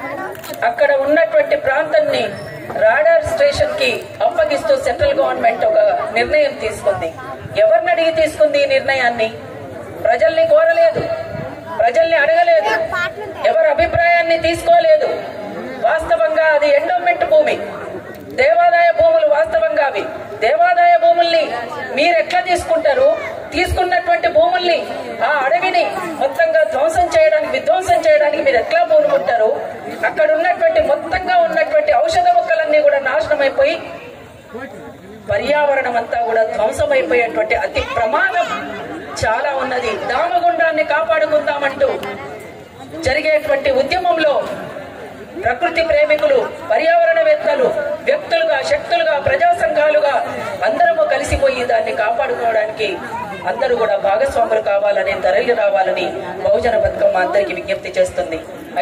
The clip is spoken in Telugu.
అక్కడ ఉన్నటువంటి ప్రాంతాన్ని రాడార్ స్టేషన్ కి అప్పగిస్తూ సెంట్రల్ గవర్నమెంట్ ఒక నిర్ణయం తీసుకుంది ఎవరిని అడిగి తీసుకుంది ఈ నిర్ణయాన్ని ప్రజల్ని కోరలేదు ప్రజల్ని అడగలేదు ఎవరి అభిప్రాయాన్ని తీసుకోలేదు వాస్తవంగా అది ఎండోమెంట్ భూమి దేవాదాయ భూములు వాస్తవంగా అవి దేవాదాయ భూముల్ని మీరు ఎట్లా తీసుకుంటారు తీసుకున్నటువంటి భూముల్ని ఆ అడవిని మొత్తంగా ధ్వంసం చేయడానికి విధ్వంసం చేయడానికి మీరు ఎట్లా పూనుకుంటారు అక్కడ ఉన్నటువంటి మొత్తంగా ఉన్నటువంటి ఔషధ మొక్కలన్నీ కూడా నాశనం అయిపోయి పర్యావరణం అంతా కూడా ధ్వంసమైపోయేటువంటి అతి ప్రమాదం చాలా ఉన్నది దామగుండాన్ని కాపాడుకుందామంటూ జరిగేటువంటి ఉద్యమంలో ప్రకృతి ప్రేమికులు పర్యావరణవేత్తలు వ్యక్తులుగా శక్తులుగా ప్రజా సంఘాలుగా అందరము కలిసిపోయి దాన్ని కాపాడుకోవడానికి అందరూ కూడా భాగస్వాములు కావాలని తరలి రావాలని బహుజన బతుకమ్మ అందరికీ విజ్ఞప్తి చేస్తుంది